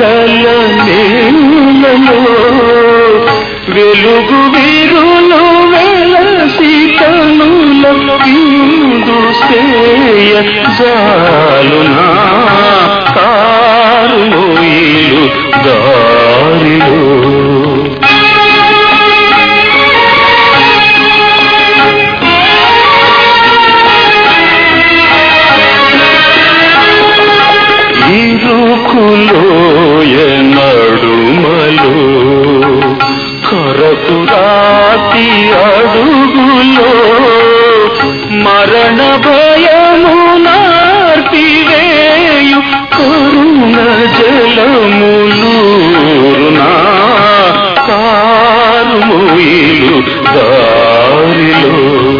నీడల నేలలో వెలుగు విరులు వెలసి తనుల ఇందు సేయ జాలునా కారు మొయిలు దారిలో ఇరుకులోయ నడుమలో కరపురాతి అడుగులో మరణ భయము నార్పివేయు కరుణ జలములూరునా కారు మొయిలు దారిలో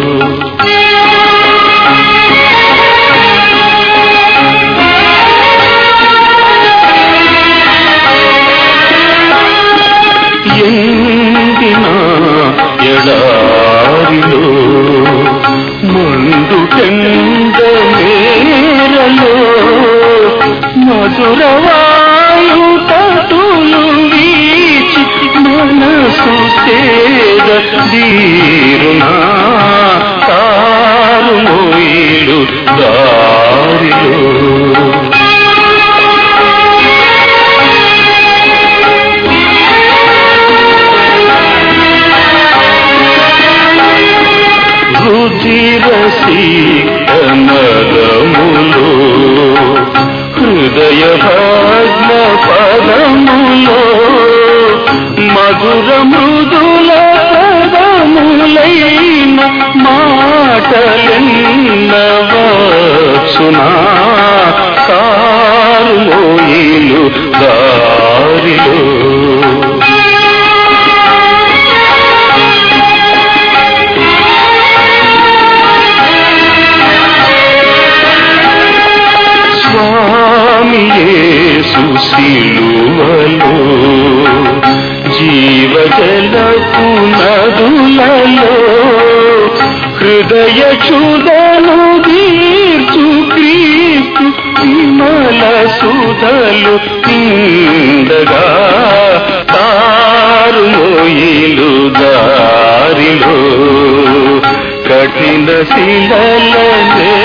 ఎండిన ఎడారిలో మండు టెండ మేరలో మధురవాయు తటులు వీచి మనసు సేద దీరునా కారు మొయిలు దారిలో రుచిరసీకనరములో హృదయ భగ్న పదములో మధుర మృదుల పదములైన మాటలెన్నవచ్చునా కారు మోయిలు దారిలో స్వామియేసు శిలువలో జీవజలపు నదులలో హృదయ క్షుదను తీర్చు క్రీస్తు విమల సుధలు ఇందగా తారు మొయిలు దారిలో కఠిన శిలలనే